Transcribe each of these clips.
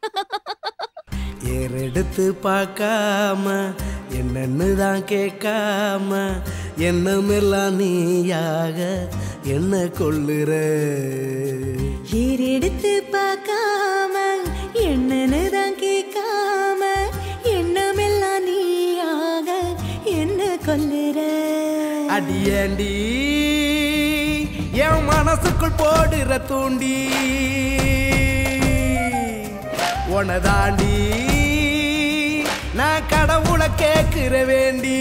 ஏறெடுத்து பார்க்காம என்னன்னு தான் கேட்காம எண்ணமெல்லாம் நீயாக என்ன கொள்ளுற ஏறெடுத்து பார்க்காம என்னன்னு தான் கேட்காம எண்ணமெல்லாம் நீயாக என்ன கொல்லுற அடியேண்டி என் மனசுக்குள் போடுற தூண்டி உனதாண்டி நான் கடவுளை கேட்கிற வேண்டி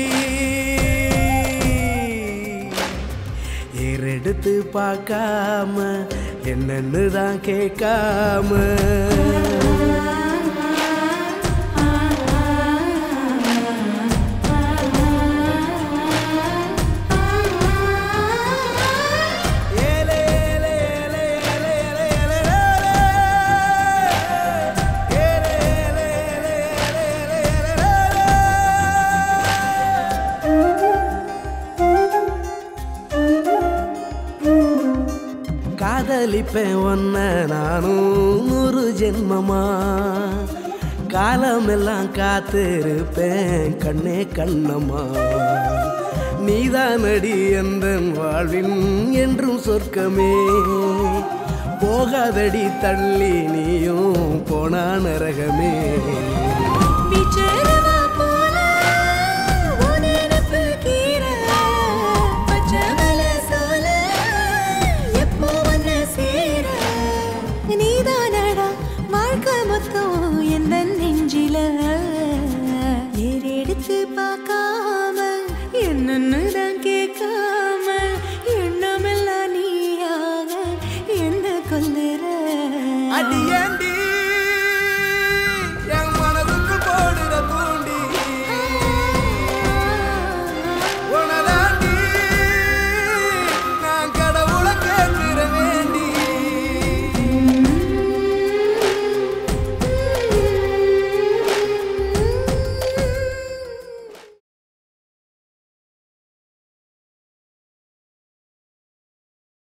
ஏறெடுத்து பார்க்காம என்னன்னு தான் கேட்காம ஏலே, ஏலே, ஏலே, ஏலே, ஏலே, ஏலே, ஏலே. ஏலே, ஏலே, ஏலே, ஏலே, ஏலே, ஏலே, ஏலே. காதலிப்பேன் ஒன்ன நானும் ஒரு ஜென்மமா காலமெல்லாம் காத்திருப்பேன் கண்ணே கண்ணம்மா நீதானடி எந்த வாழ்வின் என்றும் சொர்க்கமே போகாதடி தள்ளி நீயும் போனா நரகமே பிச்சரவா போல உன் நினப்பு கீற பச்சை மலை சோல எப்போ வந்து சேர நீதானடா வாழ்க்கை மொத்தம் எந்த